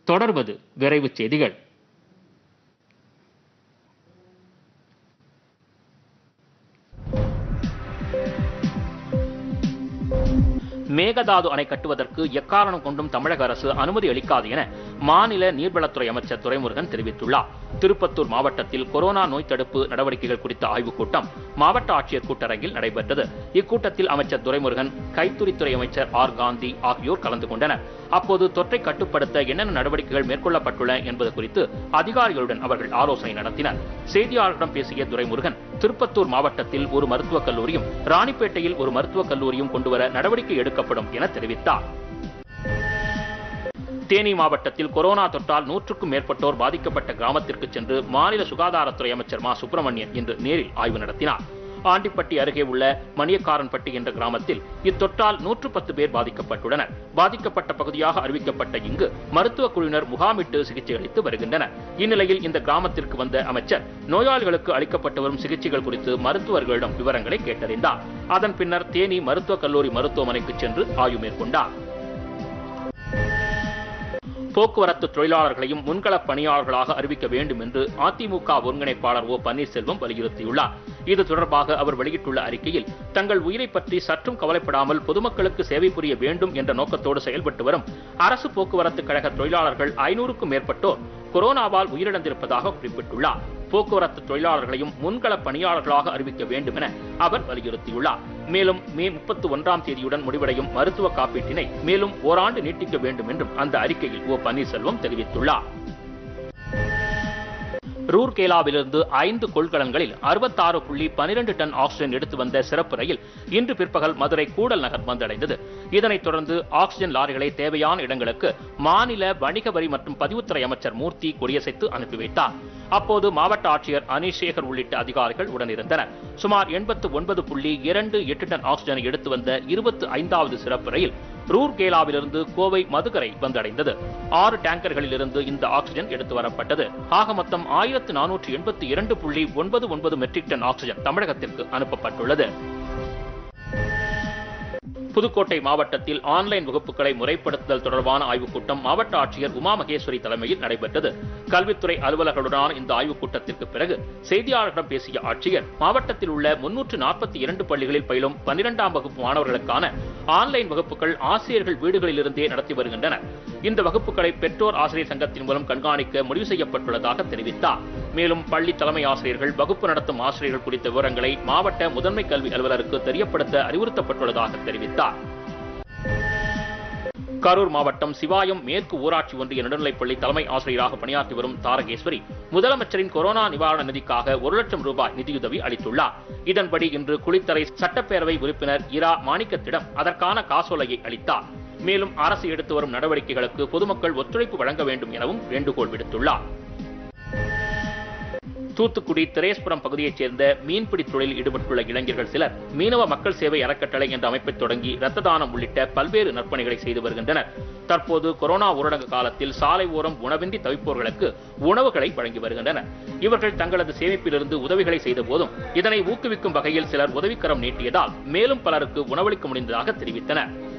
தொடர்வது விரைவுச் செய்திகள் மேகதாது அணை கட்டுவதற்கு எக்காரணம் கொண்டும் தமிழக அரசு அனுமதி அளிக்காது என மாநில நீர்வளத்துறை அமைச்சர் துரைமுருகன் தெரிவித்துள்ளார் திருப்பத்தூர் மாவட்டத்தில் கொரோனா நோய் தடுப்பு நடவடிக்கைகள் குறித்த ஆய்வுக் கூட்டம் மாவட்ட ஆட்சியர் கூட்டரங்கில் நடைபெற்றது இக்கூட்டத்தில் அமைச்சர் துரைமுருகன் கைத்தறித்துறை அமைச்சர் ஆர் காந்தி ஆகியோர் கலந்து கொண்டனர் அப்போது தொற்றை கட்டுப்படுத்த என்னென்ன நடவடிக்கைகள் மேற்கொள்ளப்பட்டுள்ளன என்பது குறித்து அதிகாரிகளுடன் அவர்கள் ஆலோசனை நடத்தினர் செய்தியாளர்களிடம் பேசிய துரைமுருகன் திருப்பத்தூர் மாவட்டத்தில் ஒரு மருத்துவக் கல்லூரியும் ராணிப்பேட்டையில் ஒரு மருத்துவக் கல்லூரியும் கொண்டுவர நடவடிக்கை எடுக்கப்படும் என தெரிவித்தார் தேனி மாவட்டத்தில் கொரோனா தொற்றால் நூற்றுக்கும் மேற்பட்டோர் பாதிக்கப்பட்ட கிராமத்திற்கு சென்று மாநில சுகாதாரத்துறை அமைச்சர் மா சுப்பிரமணியன் இன்று நேரில் ஆய்வு நடத்தினார் ஆண்டிப்பட்டி அருகே உள்ள மணியக்காரன்பட்டி என்ற கிராமத்தில் இத்தொற்றால் நூற்று பத்து பேர் பாதிக்கப்பட்டுள்ளனர் பாதிக்கப்பட்ட பகுதியாக அறிவிக்கப்பட்ட இங்கு மருத்துவ குழுவினர் முகாமிட்டு சிகிச்சை அளித்து வருகின்றனர் இந்நிலையில் இந்த கிராமத்திற்கு வந்த அமைச்சர் நோயாளிகளுக்கு அளிக்கப்பட்டு வரும் சிகிச்சைகள் குறித்து மருத்துவர்களிடம் விவரங்களை கேட்டறிந்தார் அதன் பின்னர் தேனி மருத்துவக் கல்லூரி மருத்துவமனைக்கு சென்று ஆய்வு மேற்கொண்டார் போக்குவரத்து தொழிலாளர்களையும் முன்களப் பணியாளர்களாக அறிவிக்க வேண்டும் என்று அதிமுக ஒருங்கிணைப்பாளர் ஓ பன்னீர்செல்வம் வலியுறுத்தியுள்ளார் இது தொடர்பாக அவர் வெளியிட்டுள்ள அறிக்கையில் தங்கள் உயிரை பற்றி சற்றும் கவலைப்படாமல் பொதுமக்களுக்கு சேவை புரிய வேண்டும் என்ற நோக்கத்தோடு செயல்பட்டு வரும் அரசு போக்குவரத்து கழக தொழிலாளர்கள் ஐநூறுக்கும் மேற்பட்டோர் கொரோனாவால் உயிரிழந்திருப்பதாக குறிப்பிட்டுள்ளார் போக்குவரத்து தொழிலாளர்களையும் முன்கள பணியாளர்களாக அறிவிக்க வேண்டும் என அவர் வலியுறுத்தியுள்ளார் மேலும் மே முப்பத்தி ஒன்றாம் தேதியுடன் முடிவடையும் மருத்துவ காப்பீட்டினை மேலும் ஓராண்டு நீட்டிக்க வேண்டும் என்றும் அந்த அறிக்கையில் ஓ பன்னீர்செல்வம் தெரிவித்துள்ளார் ரூர்கேலாவிலிருந்து ஐந்து கொள்கலன்களில் அறுபத்தாறு புள்ளி பனிரெண்டு டன் ஆக்சிஜன் எடுத்து வந்த சிறப்பு ரயில் இன்று பிற்பகல் மதுரை கூடல் நகர் வந்தடைந்தது இதனைத் தொடர்ந்து ஆக்சிஜன் லாரிகளை தேவையான இடங்களுக்கு மாநில வணிக வரி மற்றும் பதிவுத்துறை அமைச்சர் மூர்த்தி கொடியசைத்து அனுப்பி வைத்தார் அப்போது மாவட்ட ஆட்சியர் அனீஷ் சேகர் உள்ளிட்ட அதிகாரிகள் உடனிருந்தனர் சுமார் எண்பத்து ஒன்பது புள்ளி இரண்டு எட்டு டன் ஆக்சிஜனை எடுத்து வந்த இருபத்து ஐந்தாவது சிறப்பு ரயில் ரூர்கேலாவிலிருந்து கோவை மதுகரை வந்தடைந்தது ஆறு டேங்கர்களிலிருந்து இந்த ஆக்சிஜன் எடுத்து வரப்பட்டது ஆக மொத்தம் ஆயிரத்து நானூற்று எண்பத்தி இரண்டு புள்ளி ஒன்பது ஒன்பது மெட்ரிக் டன் ஆக்சிஜன் தமிழகத்திற்கு அனுப்பப்பட்டுள்ளது புதுக்கோட்டை மாவட்டத்தில் ஆன்லைன் வகுப்புகளை முறைப்படுத்துதல் தொடர்பான ஆய்வுக் கூட்டம் மாவட்ட ஆட்சியர் உமா மகேஸ்வரி தலைமையில் நடைபெற்றது கல்வித்துறை அலுவலர்களுடனான இந்த ஆய்வுக் கூட்டத்திற்கு பிறகு செய்தியாளர்களிடம் பேசிய ஆட்சியர் மாவட்டத்தில் உள்ள முன்னூற்று நாற்பத்தி இரண்டு பள்ளிகளில் பயிலும் பன்னிரெண்டாம் வகுப்பு மாணவர்களுக்கான ஆன்லைன் வகுப்புகள் ஆசிரியர்கள் வீடுகளிலிருந்தே நடத்தி வருகின்றனர் இந்த வகுப்புகளை பெற்றோர் ஆசிரியர் சங்கத்தின் மூலம் கண்காணிக்க முடிவு செய்யப்பட்டுள்ளதாக தெரிவித்தார் மேலும் பள்ளி தலைமை ஆசிரியர்கள் வகுப்பு நடத்தும் ஆசிரியர்கள் குறித்த விவரங்களை மாவட்ட முதன்மை கல்வி அலுவலருக்கு தெரியப்படுத்த அறிவுறுத்தப்பட்டுள்ளதாக தெரிவித்தார் கரூர் மாவட்டம் சிவாயம் மேற்கு ஊராட்சி ஒன்றிய நடுநிலைப்பள்ளி தலைமை ஆசிரியராக பணியாற்றி வரும் தாரகேஸ்வரி முதலமைச்சரின் கொரோனா நிவாரண நிதிக்காக ஒரு லட்சம் ரூபாய் நிதியுதவி அளித்துள்ளார் இதன்படி இன்று குளித்தரை சட்டப்பேரவை உறுப்பினர் இரா மாணிக்கத்திடம் அதற்கான காசோலையை அளித்தார் மேலும் அரசு எடுத்து வரும் நடவடிக்கைகளுக்கு பொதுமக்கள் ஒத்துழைப்பு வழங்க வேண்டும் எனவும் வேண்டுகோள் விடுத்துள்ளார் தூத்துக்குடி திரேஸ்புரம் பகுதியைச் சேர்ந்த மீன்பிடி தொழிலில் ஈடுபட்டுள்ள இளைஞர்கள் சிலர் மீனவ மக்கள் சேவை அறக்கட்டளை என்ற அமைப்பை தொடங்கி இரத்த தானம் உள்ளிட்ட பல்வேறு நற்பணிகளை செய்து வருகின்றனர் தற்போது கொரோனா ஊரடங்கு காலத்தில் சாலை ஓரம் உணவின்றி தவிப்போர்களுக்கு உணவுகளை வழங்கி வருகின்றனர் இவர்கள் தங்களது சேமிப்பிலிருந்து உதவிகளை செய்த போதும் இதனை ஊக்குவிக்கும் வகையில் சிலர் உதவிக்கரம் நீட்டியதால் மேலும் பலருக்கு உணவளிக்க முடிந்ததாக தெரிவித்தனர்